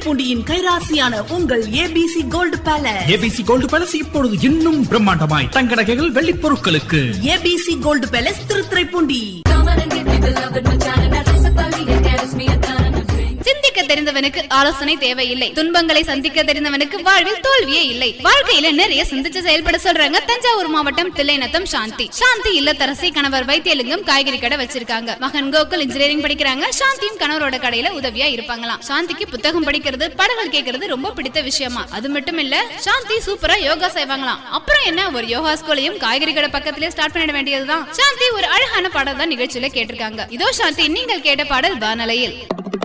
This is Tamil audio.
திருத்துறைப்பூண்டியின் கைராசியான உங்கள் ABC gold palace ABC gold palace இப்பொழுது இன்னும் பிரம்மாண்டமாய் தங்க நகைகள் வெள்ளிப் பொருட்களுக்கு ஏபிசி கோல்டு பேலஸ் திருத்துறைப்பூண்டி சிந்திக்க தெரிந்தவனுக்கு ஆலோசனை தேவையில்லை துன்பங்களை சந்திக்க தெரிந்தவனுக்கு வாழ்வில் தோல்வியே இல்லை வாழ்க்கையில நிறைய சிந்திச்சு செயல்பட சொல்றாங்க தஞ்சாவூர் மாவட்டம் தில்லைநத்தம் சாந்தி சாந்தி இல்லத்தரசி கணவர் வைத்தியலிங்கம் காய்கறி கடை வச்சிருக்காங்க மகன் கோகுல் இன்ஜினியரிங் படிக்கிறாங்க சாந்தியும் கணவரோட கடையில உதவியா இருப்பாங்களாம் சாந்திக்கு புத்தகம் படிக்கிறது பாடல்கள் கேட்கறது ரொம்ப பிடித்த விஷயமா அது மட்டும் இல்ல சாந்தி சூப்பரா யோகா செய்வாங்களாம் அப்புறம் என்ன ஒரு யோகா ஸ்கூலையும் காய்கறி கடை பக்கத்திலே ஸ்டார்ட் பண்ணிட வேண்டியதுதான் சாந்தி ஒரு அழகான பாடல் தான் நிகழ்ச்சியில கேட்டிருக்காங்க இதோ சாந்தி நீங்கள் கேட்ட பாடல் வானலையில்